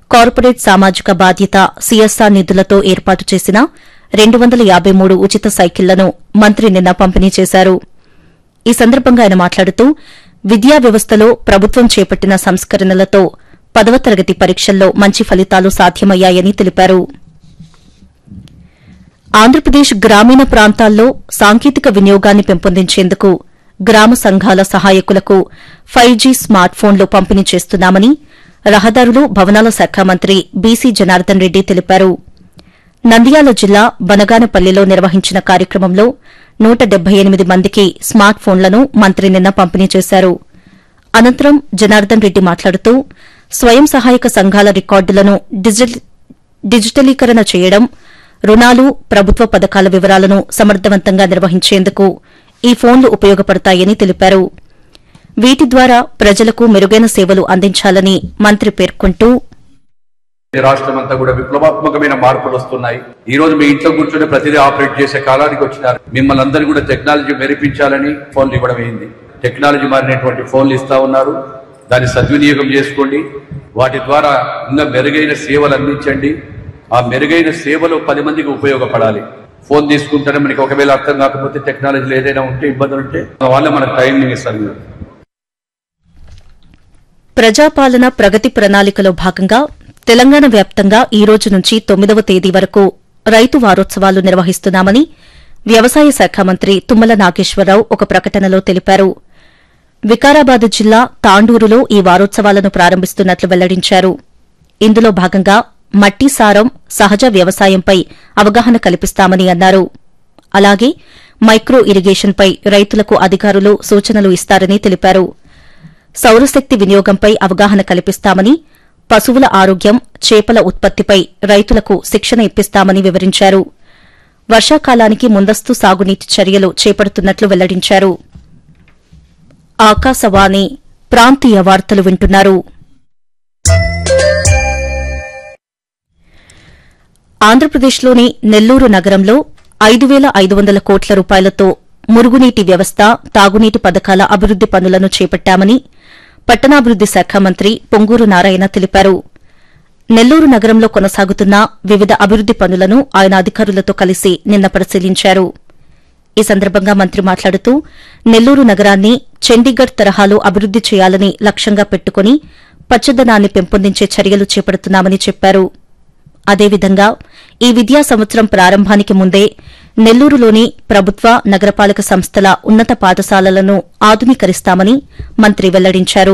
corporate సామాజిక బాధ్యత CSR నిధులతో ఏర్పాటు చేసిన రెండు వందల యాబై మూడు ఉచిత సైకిళ్లను మంత్రి నిన్న పంపిణీ చేశారు ఈ సందర్భంగా ఆయన మాట్లాడుతూ విద్యా వ్యవస్థలో ప్రభుత్వం చేపట్టిన సంస్కరణలతో పదవ తరగతి పరీక్షల్లో మంచి ఫలితాలు సాధ్యమయ్యాయని తెలిపారు ఆంధ్రప్రదేశ్ గ్రామీణ ప్రాంతాల్లో సాంకేతిక వినియోగాన్ని పెంపొందించేందుకు గ్రామ సంఘాల సహాయకులకు ఫైవ్ జీ స్మార్ట్ ఫోన్లు పంపిణీ చేస్తున్నామని రహదారులు భవనాల శాఖ మంత్రి బీసీ జనార్దన్ రెడ్డి తెలిపారు నంద్యాల జిల్లా బనగానపల్లిలో నిర్వహించిన కార్యక్రమంలో నూట డెబ్బై ఎనిమిది మందికి స్మార్ట్ ఫోన్లను మంత్రి నిన్న పంపిణీ చేశారు అనంతరం జనార్దన్ రెడ్డి మాట్లాడుతూ స్వయం సహాయక సంఘాల రికార్డులను డిజిటల్- డిజిటలీకరణ చేయడం రుణాలు ప్రభుత్వ పథకాల వివరాలను సమర్థవంతంగా నిర్వహించేందుకు ఈ ఫోన్లు ఉపయోగపడతాయని తెలిపారు వీటి ద్వారా ప్రజలకు మెరుగైన సేవలు అందించాలని మంత్రి పేర్కొంటూ ఈ రాష్ట్రం అంతా కూడా విప్లవాత్మకమైన మార్పులు వస్తున్నాయి ఈ రోజు మీ ఇంట్లో కూర్చొని ప్రతిదీ ఆపరేట్ చేసే కాలానికి వచ్చినారు మిమ్మల్ని అందరూ కూడా టెక్నాలజీ మెరిపించాలని ఫోన్లు ఇవ్వడం అయింది టెక్నాలజీ మారినటువంటి ఫోన్లు ఇస్తా ఉన్నారు దాన్ని సద్వినియోగం చేసుకోండి వాటి ద్వారా ఇంకా మెరుగైన సేవలు అందించండి ఆ మెరుగైన సేవలు పది మందికి ఉపయోగపడాలి ఫోన్ తీసుకుంటేనే మనకి ఒకవేళ అర్థం కాకపోతే టెక్నాలజీలో ఏదైనా ఉంటే ఇబ్బందులు ఉంటే వాళ్ళే మనకు టైం ఇస్తారు ప్రజాపాలన ప్రగతి ప్రణాళికలో భాగంగా తెలంగాణ వ్యాప్తంగా ఈ రోజు నుంచి తొమ్మిదవ తేదీ వరకు రైతు వారోత్సవాలు నిర్వహిస్తున్నామని వ్యవసాయ శాఖ మంత్రి తుమ్మల నాగేశ్వరరావు ఒక ప్రకటనలో తెలిపారు వికారాబాద్ జిల్లా తాండూరులో ఈ వారోత్సవాలను ప్రారంభిస్తున్నట్లు వెల్లడించారు ఇందులో భాగంగా మట్టి సారం సహజ వ్యవసాయంపై అవగాహన కల్పిస్తామని అన్నారు అలాగే మైక్రో ఇరిగేషన్పై రైతులకు అధికారులు సూచనలు ఇస్తారని తెలిపారు సౌరశక్తి వినియోగంపై అవగాహన కల్పిస్తామని పశువుల ఆరోగ్యం చేపల ఉత్పత్తిపై రైతులకు శిక్షణ ఇప్పిస్తామని వివరించారు వర్షాకాలానికి ముందస్తు సాగునీటి చర్యలు చేపడుతున్నట్లు వెల్లడించారు ఆకాశవాణి ప్రాంతీయ వార్తలు వింటున్నారు ఆంధ్రప్రదేశ్లోని నెల్లూరు నగరంలో ఐదు వేల ఐదు వందల కోట్ల రూపాయలతో మురుగునీటి వ్యవస్థ తాగునీటి పథకాల అభివృద్ది పనులను చేపట్టామని పట్టణాభివృద్ది శాఖ మంత్రి పొంగూరు నారాయణ తెలిపారు నెల్లూరు నగరంలో కొనసాగుతున్న వివిధ అభివృద్ది పనులను ఆయన అధికారులతో కలిసి నిన్న పరిశీలించారు ఈ సందర్భంగా మంత్రి మాట్లాడుతూ నెల్లూరు నగరాన్ని చండీగఢ్ తరహాలో అభివృద్ది చేయాలని లక్ష్యంగా పెట్టుకుని పచ్చదనాన్ని పెంపొందించే చర్యలు చేపడుతున్నామని చెప్పారు అదేవిధంగా ఈ విద్యా సంవత్సరం ప్రారంభానికి ముందే నెల్లూరులోని ప్రభుత్వ నగరపాలక సంస్థల ఉన్నత పాఠశాలలను ఆధునీకరిస్తామని మంత్రి వెల్లడించారు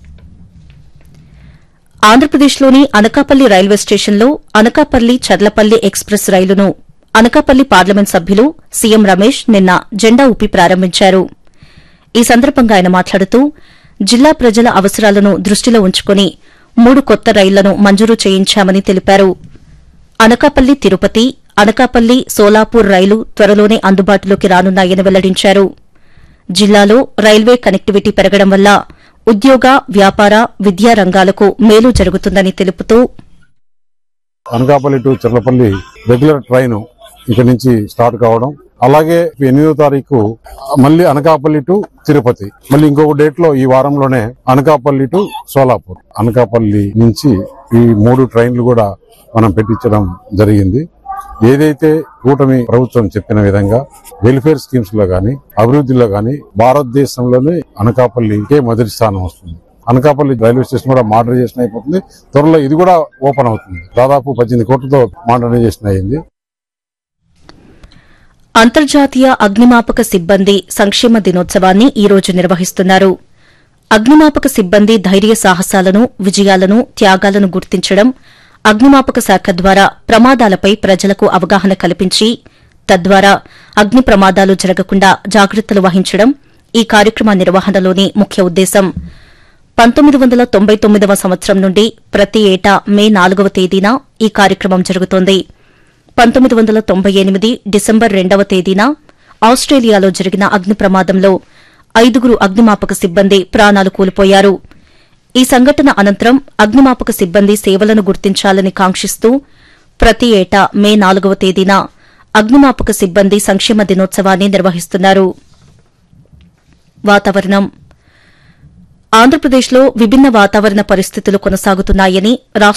ఆంధ్రప్రదేశ్లోని అనకాపల్లి రైల్వే స్టేషన్లో అనకాపల్లి చర్లపల్లి ఎక్స్ప్రెస్ రైలును అనకాపల్లి పార్లమెంట్ సభ్యులు సీఎం రమేష్ నిన్న జెండా ఊపి ప్రారంభించారు ఈ సందర్భంగా ఆయన మాట్లాడుతూ జిల్లా ప్రజల అవసరాలను దృష్టిలో ఉంచుకుని మూడు కొత్త రైళ్లను మంజూరు చేయించామని తెలిపారు అనకాపల్లి తిరుపతి అనకాపల్లి సోలాపూర్ రైలు త్వరలోనే అందుబాటులోకి రానున్నాయని వెల్లడించారు జిల్లాలో రైల్వే కనెక్టివిటీ పెరగడం వల్ల ఉద్యోగ వ్యాపార విద్యా రంగాలకు మేలు జరుగుతుందని తెలుపుతూ Anakapalli to Cherlapalli regular train ఇక్కడ నుంచి స్టార్ట్ కావడం అలాగే ఎనిమిదో తారీఖు మళ్ళీ అనకాపల్లి టు తిరుపతి మళ్ళీ ఇంకొక డేట్ లో ఈ వారంలోనే అనకాపల్లి టు సోలాపూర్ అనకాపల్లి నుంచి ఈ మూడు ట్రైన్లు కూడా మనం పెట్టించడం జరిగింది ఏదైతే కూటమి ప్రభుత్వం చెప్పిన విధంగా వెల్ఫేర్ స్కీమ్స్ లో గాని అభివృద్ధిలో గాని భారతదేశంలోనే అనకాపల్లికే మొదటి స్థానం వస్తుంది అనకాపల్లి రైల్వే స్టేషన్ కూడా మోడర్నైజేషన్ అయిపోతుంది త్వరలో ఇది కూడా ఓపెన్ అవుతుంది దాదాపు పద్దెనిమిది కోట్లతో మోడర్నైజేషన్ అయింది అంతర్జాతీయ అగ్నిమాపక సిబ్బంది సంక్షేమ దినోత్సవాన్ని ఈ రోజు నిర్వహిస్తున్నారు అగ్నిమాపక సిబ్బంది ధైర్య సాహసాలను విజయాలను త్యాగాలను గుర్తించడం అగ్నిమాపక శాఖ ద్వారా ప్రమాదాలపై ప్రజలకు అవగాహన కల్పించి తద్వారా అగ్ని ప్రమాదాలు జరగకుండా జాగ్రత్తలు వహించడం ఈ కార్యక్రమ నిర్వహణలోని ముఖ్య ఉద్దేశం పంతొమ్మిది వందల తొంభై తొమ్మిదవ సంవత్సరం నుండి ప్రతి ఏటా మే నాలుగవ తేదీన ఈ కార్యక్రమం జరుగుతోంది పంతొమ్మిది వందల తొంభై ఎనిమిది డిసెంబర్ రెండవ తేదీన ఆస్ట్రేలియాలో జరిగిన అగ్ని ప్రమాదంలో ఐదుగురు అగ్నిమాపక సిబ్బంది ప్రాణాలు కోల్పోయారు ఈ సంఘటన అనంతరం అగ్నిమాపక సిబ్బంది సేవలను గుర్తించాలని కాంక్షిస్తూ ప్రతి ఏటా మే నాలుగవ తేదీన అగ్నిమాపక సిబ్బంది సంక్షేమ దినోత్సవాన్ని నిర్వహిస్తున్నారు వాతావరణం ఆంధ్రప్రదేశ్లో విభిన్న వాతావరణ పరిస్థితులు కొనసాగుతున్నాయని రాష్ట